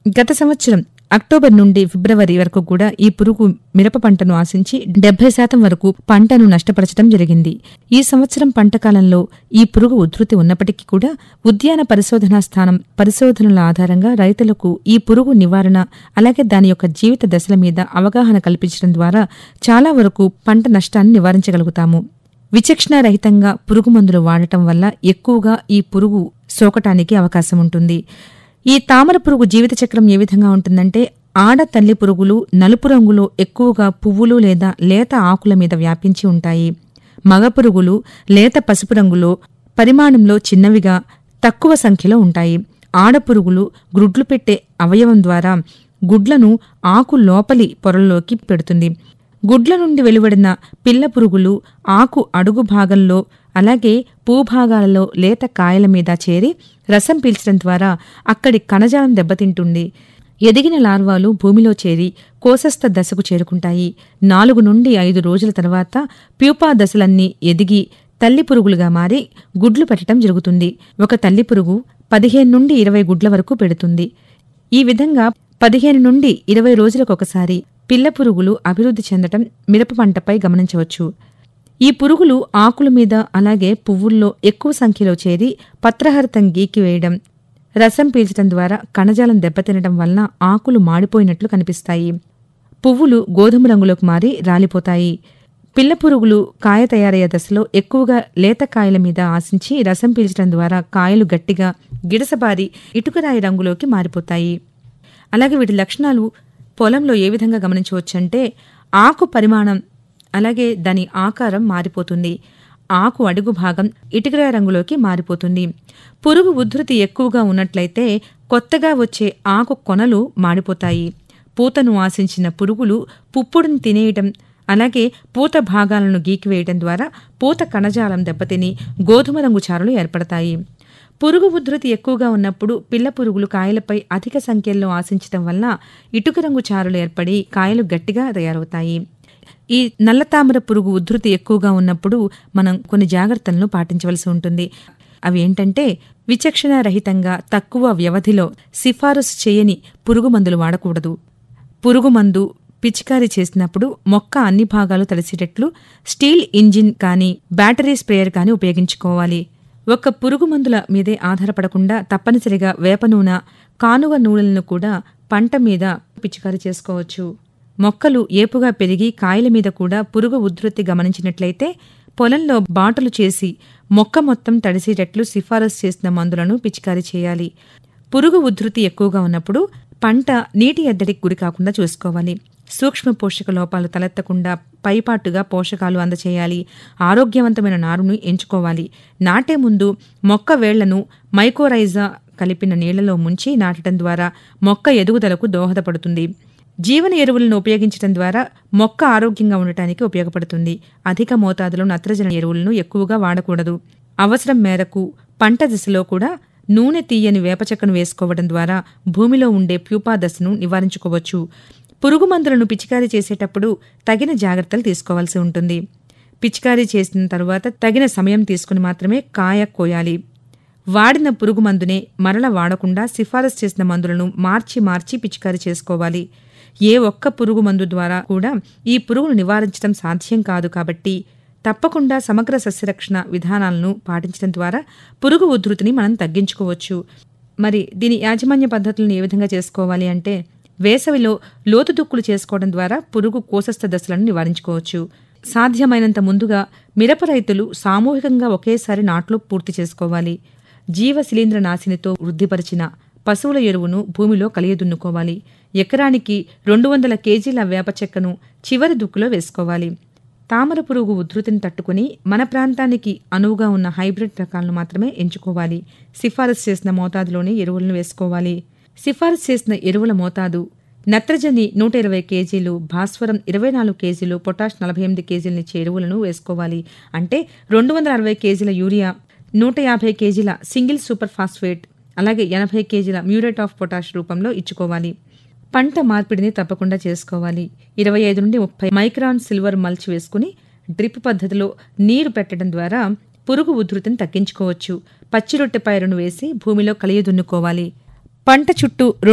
గత సంవత్సరం అక్టోబర్ నుండి ఫిబ్రవరి వరకు కూడా ఈ పురుగు మిరప పంటను ఆశించి డెబ్బై శాతం వరకు పంటను నష్టపరచడం జరిగింది ఈ సంవత్సరం పంట కాలంలో ఈ పురుగు ఉధృతి ఉన్నప్పటికీ కూడా ఉద్యాన పరిశోధనా స్థానం పరిశోధనల ఆధారంగా రైతులకు ఈ పురుగు నివారణ అలాగే దాని యొక్క జీవిత దశల మీద అవగాహన కల్పించడం ద్వారా చాలా వరకు పంట నష్టాన్ని నివారించగలుగుతాము విచక్షణారహితంగా పురుగు మందులు వాడటం వల్ల ఎక్కువగా ఈ పురుగు సోకటానికి అవకాశం ఉంటుంది ఈ తామర పురుగు జీవిత చక్రం ఏ విధంగా ఉంటుందంటే ఆడ తల్లి పురుగులు నలుపు రంగులో ఎక్కువగా పువ్వులు లేదా లేత ఆకుల మీద వ్యాపించి ఉంటాయి మగ పురుగులు లేత పసుపు రంగులో పరిమాణంలో చిన్నవిగా తక్కువ సంఖ్యలో ఉంటాయి ఆడపురుగులు గ్రుడ్లు పెట్టే అవయవం ద్వారా గుడ్లను ఆకు లోపలి పొరల్లోకి పెడుతుంది గుడ్ల నుండి వెలువడిన పిల్ల పురుగులు ఆకు అడుగు భాగంలో అలాగే భూభాగాలలో లేత కాయల మీద చేరి రసం పీల్చడం ద్వారా అక్కడి కణజాలం దెబ్బతింటుంది ఎదిగిన లార్వాలు భూమిలో చేరి కోసస్థ దశకు చేరుకుంటాయి నాలుగు నుండి ఐదు రోజుల తర్వాత ప్యూపా దశలన్నీ ఎదిగి తల్లి పురుగులుగా మారి గుడ్లు పెట్టడం జరుగుతుంది ఒక తల్లి పురుగు పదిహేను నుండి ఇరవై గుడ్ల వరకు పెడుతుంది ఈ విధంగా పదిహేను నుండి ఇరవై రోజులకొకసారి పిల్ల పురుగులు అభివృద్ధి చెందటం మిరప పంటపై గమనించవచ్చు ఈ పురుగులు ఆకుల మీద అలాగే పువ్వుల్లో ఎక్కువ సంఖ్యలో చేరి పత్రహరితం గీకివేయడం రసం పీల్చడం ద్వారా కణజాలం దెబ్బతినడం వలన ఆకులు మాడిపోయినట్లు కనిపిస్తాయి పువ్వులు గోధుమ రంగులోకి మారి రాలిపోతాయి పిల్ల పురుగులు కాయ తయారయ్యే దశలో ఎక్కువగా లేత కాయల మీద ఆశించి రసం పీల్చడం ద్వారా కాయలు గట్టిగా గిడసబారి ఇటుకరాయి రంగులోకి మారిపోతాయి అలాగే వీటి లక్షణాలు పొలంలో ఏ విధంగా గమనించవచ్చంటే ఆకు పరిమాణం అలాగే దాని ఆకారం మారిపోతుంది ఆకు అడుగు భాగం ఇటుకరాయి రంగులోకి మారిపోతుంది పురుగు ఉధృతి ఎక్కువగా ఉన్నట్లయితే కొత్తగా వచ్చే ఆకు కొనలు మాడిపోతాయి పూతను ఆశించిన పురుగులు పుప్పుడుని తినేయటం అలాగే పూత భాగాలను గీకివేయటం ద్వారా పూత కణజాలం దెబ్బతిని గోధుమ రంగు చారలు ఏర్పడతాయి పురుగు ఉధృతి ఎక్కువగా ఉన్నప్పుడు పిల్ల పురుగులు కాయలపై అధిక సంఖ్యలో ఆశించటం వల్ల ఇటుక రంగు చారలు ఏర్పడి కాయలు గట్టిగా తయారవుతాయి ఈ నల్లతామర పురుగు ఉధృతి ఎక్కువగా ఉన్నప్పుడు మనం కొన్ని జాగ్రత్తలను పాటించవలసి ఉంటుంది అవి ఏంటంటే విచక్షణ రహితంగా తక్కువ వ్యవధిలో సిఫారసు చేయని పురుగు మందులు వాడకూడదు పురుగు మందు పిచికారీ చేసినప్పుడు మొక్క అన్ని భాగాలు తడిసేటట్లు స్టీల్ ఇంజిన్ కానీ బ్యాటరీ స్ప్రేయర్ కానీ ఉపయోగించుకోవాలి ఒక్క పురుగు మందుల మీదే ఆధారపడకుండా తప్పనిసరిగా వేప నూనె కానుగ నూనెలను కూడా పంట మీద పిచికారీ చేసుకోవచ్చు మొక్కలు ఏపుగా పెరిగి కాయల మీద కూడా పురుగు ఉధృతి గమనించినట్లయితే పొలంలో బాటలు చేసి మొక్క మొత్తం తడిసేటట్లు సిఫారసు చేసిన మందులను పిచికారీ చేయాలి పురుగు ఉధృతి ఎక్కువగా ఉన్నప్పుడు పంట నీటి ఎద్దడికి గురి కాకుండా చూసుకోవాలి సూక్ష్మ పోషక లోపాలు తలెత్తకుండా పైపాటుగా పోషకాలు అందచేయాలి ఆరోగ్యవంతమైన నారును ఎంచుకోవాలి నాటే ముందు మొక్క వేళ్లను మైకోరైజా కలిపిన నీళ్లలో ముంచి నాటడం ద్వారా మొక్క ఎదుగుదలకు దోహదపడుతుంది జీవన ఎరువులను ఉపయోగించడం ద్వారా మొక్క ఆరోగ్యంగా ఉండటానికి ఉపయోగపడుతుంది అధిక మోతాదులో నత్రజని ఎరువులను ఎక్కువగా వాడకూడదు అవసరం మేరకు పంట దశలో కూడా నూనె తీయని వేపచెక్కను వేసుకోవడం ద్వారా భూమిలో ఉండే ప్యూపా దశను నివారించుకోవచ్చు పురుగు మందులను పిచికారీ చేసేటప్పుడు తగిన జాగ్రత్తలు తీసుకోవాల్సి ఉంటుంది పిచికారీ చేసిన తరువాత తగిన సమయం తీసుకుని మాత్రమే కాయ కోయాలి వాడిన పురుగు మందునే మరల వాడకుండా సిఫారసు చేసిన మందులను మార్చి మార్చి పిచికారీ చేసుకోవాలి ఏ ఒక్క పురుగు మందు ద్వారా కూడా ఈ పురుగును నివారించడం సాధ్యం కాదు కాబట్టి తప్పకుండా సమగ్ర సస్యరక్షణ విధానాలను పాటించడం ద్వారా పురుగు ఉధృతిని మనం తగ్గించుకోవచ్చు మరి దీని యాజమాన్య పద్ధతులను ఏ విధంగా చేసుకోవాలి అంటే వేసవిలో లోతు దుక్కులు చేసుకోవడం ద్వారా పురుగు కోసస్థ దశలను నివారించుకోవచ్చు సాధ్యమైనంత ముందుగా మిరప రైతులు సామూహికంగా ఒకేసారి నాట్లు పూర్తి చేసుకోవాలి జీవ శిలీంద్ర నాశినితో వృద్ధిపరిచిన పశువుల ఎరువును భూమిలో కలియదున్నుకోవాలి ఎకరానికి రెండు వందల కేజీల వేప చెక్కను చివరి దుక్కులో వేసుకోవాలి తామర పురుగు ఉధృతిని తట్టుకుని మన ప్రాంతానికి అనువుగా ఉన్న హైబ్రిడ్ రకాలను మాత్రమే ఎంచుకోవాలి సిఫారసు చేసిన మోతాదులోనే ఎరువులను వేసుకోవాలి సిఫారసు చేసిన ఎరువుల మోతాదు నత్రజని నూట ఇరవై కేజీలు భాస్వరం ఇరవై నాలుగు కేజీలు పొటాష్ నలభై ఎనిమిది కేజీలని ఎరువులను వేసుకోవాలి అంటే రెండు వందల అరవై కేజీల యూరియా నూట యాభై కేజీల సింగిల్ సూపర్ ఫాస్ఫేట్ అలాగే ఎనభై కేజీల మ్యూరేట్ ఆఫ్ పొటాష్ రూపంలో ఇచ్చుకోవాలి పంట మార్పిడిని తప్పకుండా చేసుకోవాలి ఇరవై ఐదు నుండి ముప్పై మైక్రాన్ సిల్వర్ మల్చ్ వేసుకుని డ్రిప్ పద్ధతిలో నీరు పెట్టడం ద్వారా పురుగు ఉధృతిని తగ్గించుకోవచ్చు పచ్చి రొట్టె పైరును వేసి భూమిలో కలియదున్నుకోవాలి పంట చుట్టూ